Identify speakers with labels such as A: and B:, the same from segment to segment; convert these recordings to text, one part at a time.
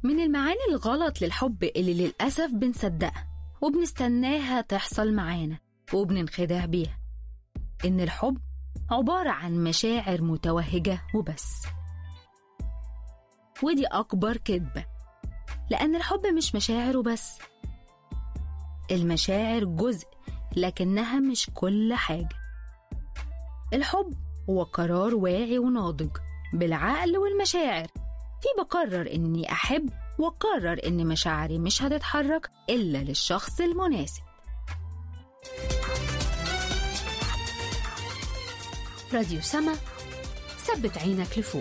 A: من المعاني الغلط للحب اللي للأسف بنصدقها وبنستناها تحصل معانا وبننخدع بيها إن الحب عبارة عن مشاعر متوهجة وبس ودي أكبر كذبة لأن الحب مش مشاعر وبس المشاعر جزء لكنها مش كل حاجة الحب هو قرار واعي وناضج بالعقل والمشاعر في بقرر إني أحب وقرر إن مشاعري مش هتتحرك إلا للشخص المناسب
B: راديو سما ثبت عينك لفوق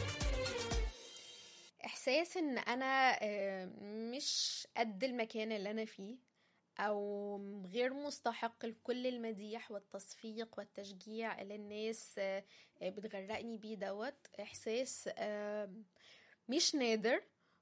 C: احساس ان انا آه، مش قد المكان اللي انا فيه او غير مستحق لكل المديح والتصفيق والتشجيع اللي الناس آه، آه، بتغرقني بيه دوت احساس آه، مش نادر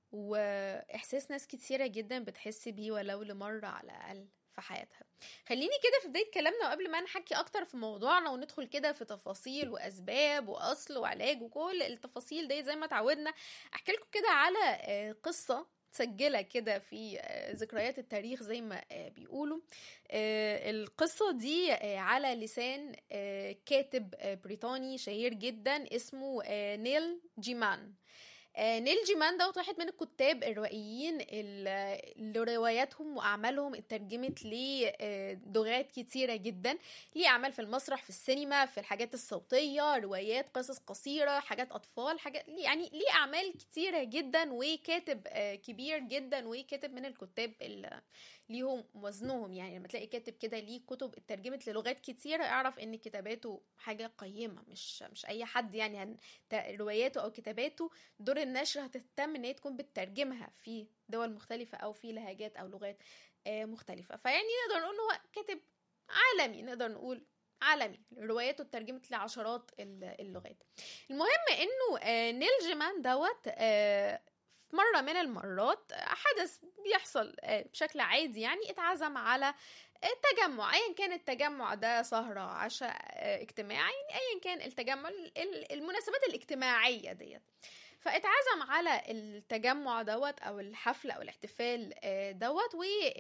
C: واحساس ناس كتيره جدا بتحس بيه ولو لمره على الاقل في حياتها خليني كده في بدايه كلامنا وقبل ما نحكي اكتر في موضوعنا وندخل كده في تفاصيل واسباب واصل وعلاج وكل التفاصيل دي زي ما اتعودنا احكي لكم كده على آه، قصه متسجله كده في آه، ذكريات التاريخ زي ما آه، بيقولوا آه، القصه دي آه، على لسان آه، كاتب آه، بريطاني شهير جدا اسمه آه، نيل جيمان آه، نيل جيمان دوت واحد من الكتاب الروائيين ال- اللي رواياتهم واعمالهم اترجمت للغات كتيره جدا ليه اعمال في المسرح في السينما في الحاجات الصوتيه روايات قصص قصيره حاجات اطفال حاجات يعني ليه اعمال كتيره جدا وكاتب آه، كبير جدا وكاتب من الكتاب اللي ليهم وزنهم يعني لما تلاقي كاتب كده ليه كتب اترجمت للغات كتيره اعرف ان كتاباته حاجه قيمه مش مش اي حد يعني هن- ت- رواياته او كتاباته دور النشر هتهتم ان هي تكون بتترجمها في دول مختلفة او في لهجات او لغات آه، مختلفة فيعني نقدر نقول هو كاتب عالمي نقدر نقول عالمي رواياته اترجمت لعشرات ال- اللغات المهم انه آه، نيل جيمان دوت آه، في مرة من المرات آه، حدث بيحصل آه، بشكل عادي يعني اتعزم على التجمع ايا كان التجمع ده سهرة عشاء آه، اجتماعي ايا كان التجمع ال- ال- المناسبات الاجتماعية ديت فاتعزم على التجمع دوت او الحفله او الاحتفال آه، دوت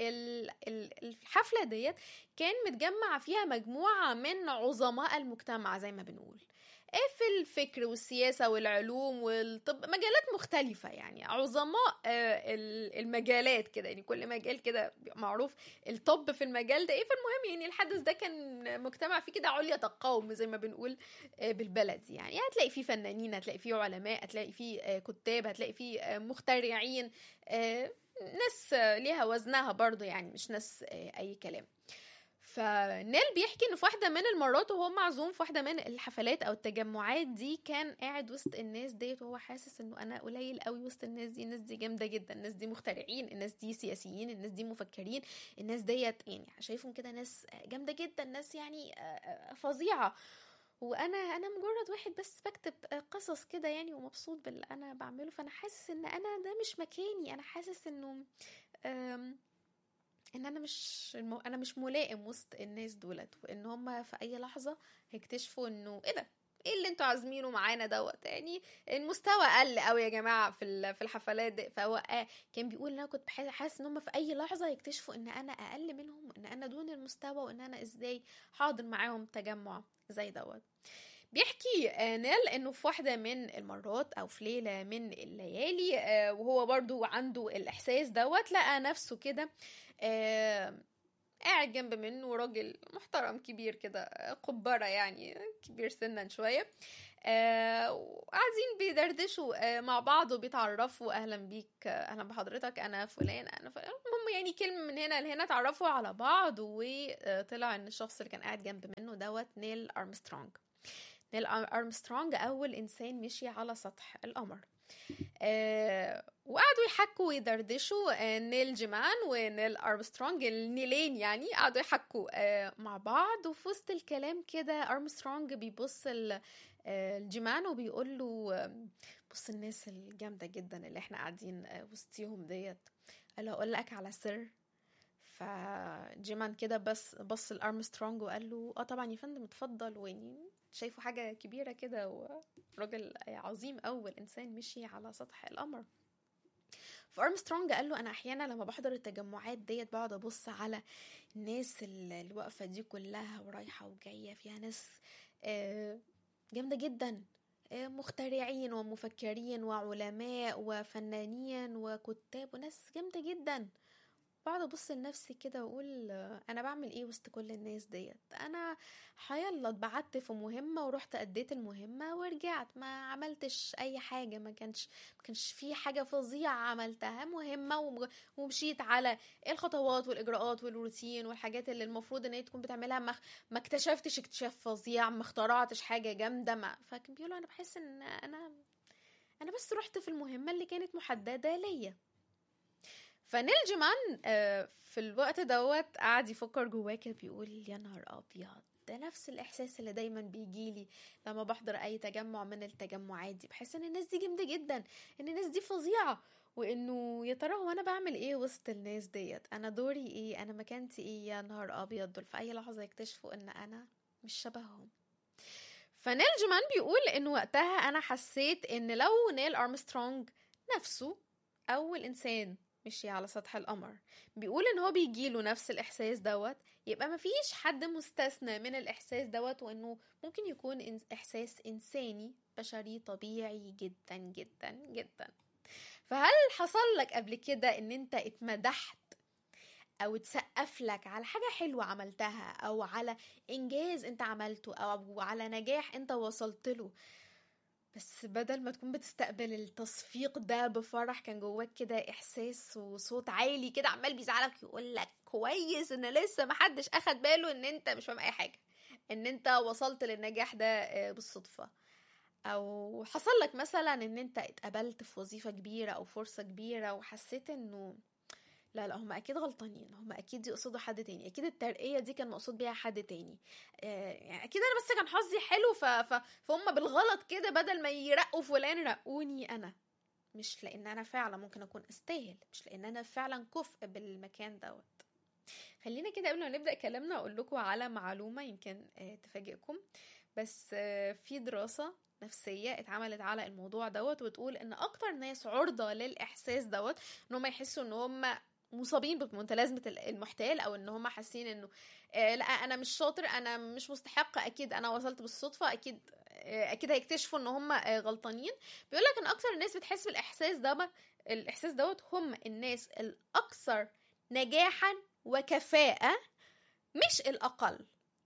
C: والحفله ديت كان متجمع فيها مجموعه من عظماء المجتمع زي ما بنقول آه، في الفكر والسياسه والعلوم والطب مجالات مختلفه يعني عظماء آه، ال- المجالات كده يعني كل مجال كده بيبقى معروف الطب في المجال ده ايه فالمهم يعني الحدث ده كان مجتمع فيه كده علية القوم زي ما بنقول آه، بالبلدي يعني هتلاقي فيه فنانين هتلاقي فيه علماء هتلاقي فيه آه، كتاب هتلاقي فيه آه، مخترعين آه، ناس آه، ليها وزنها برضو يعني مش ناس آه، اي كلام فنيل بيحكي انه في واحده من المرات وهو معزوم في واحده من الحفلات او التجمعات دي كان قاعد وسط الناس ديت وهو حاسس انه انا قليل قوي وسط الناس دي الناس دي جامده جدا الناس دي مخترعين الناس دي سياسيين الناس دي مفكرين الناس ديت يعني شايفهم كده ناس جامده جدا ناس يعني آه، آه، فظيعه وانا انا مجرد واحد بس بكتب قصص كده يعني ومبسوط باللي انا بعمله فانا حاسس ان انا ده مش مكاني انا حاسس انه أم، ان انا مش المو... انا مش ملائم وسط الناس دولت وان هم في اي لحظه هيكتشفوا انه ايه ده ايه اللي انتوا عازمينه معانا دوت يعني المستوى قل قوي يا جماعه في ال- في الحفلات دي فهو آه كان بيقول ان انا كنت بح- حاسس ان هم في اي لحظه يكتشفوا ان انا اقل منهم وان انا دون المستوى وان انا ازاي حاضر معاهم تجمع زي دوت بيحكي آه، نيل انه في واحدة من المرات او في ليلة من الليالي آه، وهو برضو عنده الاحساس دوت لقى نفسه كده آه، قاعد جنب منه راجل محترم كبير كده آه، قبرة يعني كبير سنا شوية آه، وقاعدين بيدردشوا آه، مع بعض وبيتعرفوا اهلا بيك آه، اهلا بحضرتك انا فلان انا فلان المهم يعني كلمة من هنا لهنا اتعرفوا على بعض وطلع ان الشخص اللي كان قاعد جنب منه دوت نيل ارمسترونج نيل ارمسترونج اول انسان مشي على سطح القمر آه وقعدوا يحكوا ويدردشوا آه نيل جيمان ونيل ارمسترونج النيلين يعني قعدوا يحكوا آه مع بعض وفي وسط الكلام كده ارمسترونج بيبص ل- آه، لجيمان وبيقول له آه، بص الناس الجامده جدا اللي احنا قاعدين آه، وسطيهم ديت قال له اقول لك على سر فجيمان كده بس بص لارمسترونج وقال له اه طبعا يا فندم اتفضل ويعني شايفه حاجه كبيره كده وراجل عظيم اول انسان مشي على سطح القمر فارمسترونج قال له انا احيانا لما بحضر التجمعات ديت بقعد ابص على الناس اللي اللي واقفه دي كلها ورايحه وجايه فيها ناس آه، جامده جدا آه، مخترعين ومفكرين وعلماء وفنانين وكتاب وناس جامده جدا بقعد ابص لنفسي كده واقول آه، انا بعمل ايه وسط كل الناس ديت انا حيلا اتبعت في مهمه ورحت اديت المهمه ورجعت ما عملتش اي حاجه ما كانش ما كانش في حاجه فظيعه عملتها مهمه وم- ومشيت على الخطوات والاجراءات والروتين والحاجات اللي المفروض ان هي تكون بتعملها ما ما اكتشفتش اكتشاف فظيع ما اخترعتش حاجه جامده ما فكان بيقولوا انا بحس ان انا انا بس رحت في المهمه اللي كانت محدده ليا فنيل جيمان آه، في الوقت دوت قعد يفكر جواه كده بيقول يا نهار ابيض ده نفس الاحساس اللي دايما بيجيلي لما بحضر اي تجمع من التجمعات دي بحس ان الناس دي جامده جدا ان الناس دي فظيعه وانه يا ترى هو انا بعمل ايه وسط الناس ديت انا دوري ايه انا مكانتي ايه يا نهار ابيض دول في اي لحظه يكتشفوا ان انا مش شبههم فنيل جيمان بيقول ان وقتها انا حسيت ان لو نيل ارمسترونج نفسه اول انسان مشي على سطح القمر بيقول ان هو بيجيله نفس الاحساس دوت يبقى مفيش حد مستثنى من الاحساس دوت وانه ممكن يكون إن- احساس انساني بشري طبيعي جدا جدا جدا فهل حصل لك قبل كده ان انت اتمدحت او اتسقف لك على حاجة حلوة عملتها او على انجاز انت عملته او على نجاح انت وصلت له بس بدل ما تكون بتستقبل التصفيق ده بفرح كان جواك كده احساس وصوت عالي كده عمال بيزعلك يقول لك كويس ان لسه محدش اخد باله ان انت مش فاهم اي حاجه ان انت وصلت للنجاح ده آه، بالصدفه او حصل لك مثلا ان انت اتقبلت في وظيفه كبيره او فرصه كبيره وحسيت انه لا لا هم اكيد غلطانين هم اكيد يقصدوا حد تاني اكيد الترقيه دي كان مقصود بيها حد تاني آه، يعني اكيد انا بس كان حظي حلو ف... ف... فهم بالغلط كده بدل ما يرقوا فلان رقوني انا مش لان انا فعلا ممكن اكون استاهل مش لان انا فعلا كفء بالمكان دوت خلينا كده قبل ما نبدا كلامنا اقول لكم على معلومه يمكن آه، تفاجئكم بس آه، في دراسه نفسيه اتعملت على الموضوع دوت وتقول ان اكتر ناس عرضه للاحساس دوت ان هم يحسوا ان هم مصابين بمتلازمه المحتال او ان هم حاسين انه آه، لا انا مش شاطر انا مش مستحق اكيد انا وصلت بالصدفه اكيد آه، اكيد هيكتشفوا ان هم آه، غلطانين بيقول لك ان اكتر الناس بتحس بالاحساس ده الاحساس دوت هم الناس الاكثر نجاحا وكفاءه مش الاقل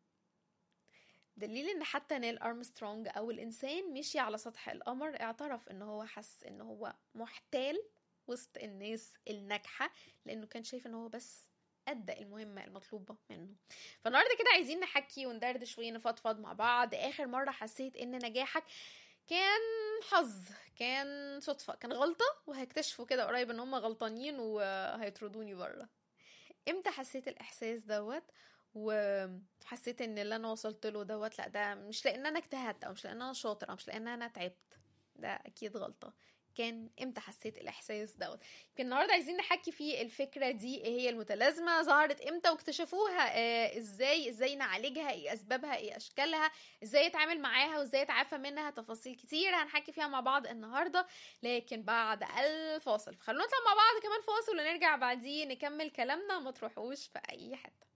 C: دليل ان حتى نيل ارمسترونج او الانسان مشي على سطح القمر اعترف ان هو حس ان هو محتال وسط الناس الناجحه لانه كان شايف ان هو بس ادى المهمه المطلوبه منه فالنهارده كده عايزين نحكي وندردش ونفضفض مع بعض اخر مره حسيت ان نجاحك كان حظ كان صدفه كان غلطه وهيكتشفوا كده قريب ان هم غلطانين وهيطردوني بره امتى حسيت الاحساس دوت وحسيت ان اللي انا وصلت له دوت لا ده مش لان انا اجتهدت او مش لان انا شاطر او مش لان انا تعبت ده اكيد غلطه كان امتى حسيت الاحساس دوت يمكن النهارده عايزين نحكي في الفكره دي ايه هي المتلازمه ظهرت امتى واكتشفوها آه ازاي ازاي نعالجها ايه اسبابها ايه اشكالها ازاي اتعامل معاها وازاي اتعافى منها تفاصيل كتير هنحكي فيها مع بعض النهارده لكن بعد الفاصل فخلونا نطلع مع بعض كمان فاصل ونرجع بعديه نكمل كلامنا ما تروحوش في اي حته